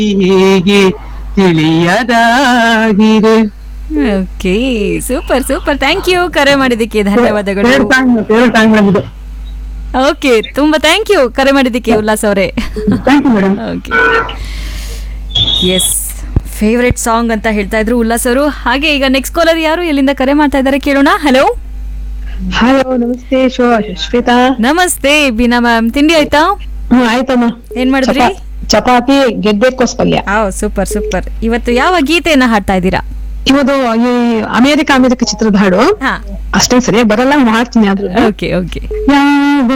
ಹೀಗೆ ತಿಳಿಯದಾಗಿದೆ okay super super thank you ಕರೆ ಮಾಡಿದ್ದಕ್ಕೆ ಧನ್ಯವಾದಗಳು ಎರಡು ಸಾಂಗ್ ಎರಡು ಸಾಂಗ್ ಮೇಡಮ್ ಇದು ಓಕೆ ತುಂಬಾ ಥ್ಯಾಂಕ್ ಯು ಕರೆ ಮಾಡಿದ್ದಕ್ಕೆ ಉಲ್ಲಾಸ್ ಅವರೇ thank you madam okay yes favourite song ಅಂತ ಹೇಳ್ತಾ ಇದ್ರು ಉಲ್ಲಾಸ್ ಅವರು ಹಾಗೆ ಈಗ ನೆಕ್ಸ್ಟ್ ಕಾಲರ್ ಯಾರು ಎಲ್ಲಿಂದ ಕರೆ ಮಾಡ್ತಾ ಇದ್ದಾರೆ ಕೇಳೋಣ ಹಲೋ ಹಲೋ ನಮಸ್ತೆ ಶೋ ಶ್ವೇತಾ ನಮಸ್ತೆ ಬೀನಾ ಮ್ಯಾಮ್ ತಿಂಡಿ ಆಯ್ತಾ ಹ್ಮ್ ಆಯ್ತಮ್ಮ ಏನ್ ಮಾಡಿದ್ರಿ ಚಪಾ- ಚಪಾತಿ ಗೆಡ್ಡೆಕೋಸ್ ಪಲ್ಯ ಆ ಸೂಪರ್ ಸೂಪರ್ ಇವತ್ತು ಯಾವ ಗೀತೆಯನ್ನ ಹಾಡ್ತಾ ಇದ್ದೀರಾ ಇವತ್ತು ಈ ಅಮೇರಿಕ ಅಮೇರಿಕ ಚಿತ್ರದ ಹಾಡು ಹಾ ಅಷ್ಟೇ ಸರಿ ಬರಲ್ಲ ಮಾಡ್ತೀನಿ ಆದ್ರೂ ಓಕೆ ಓಕೆ ಯಾವ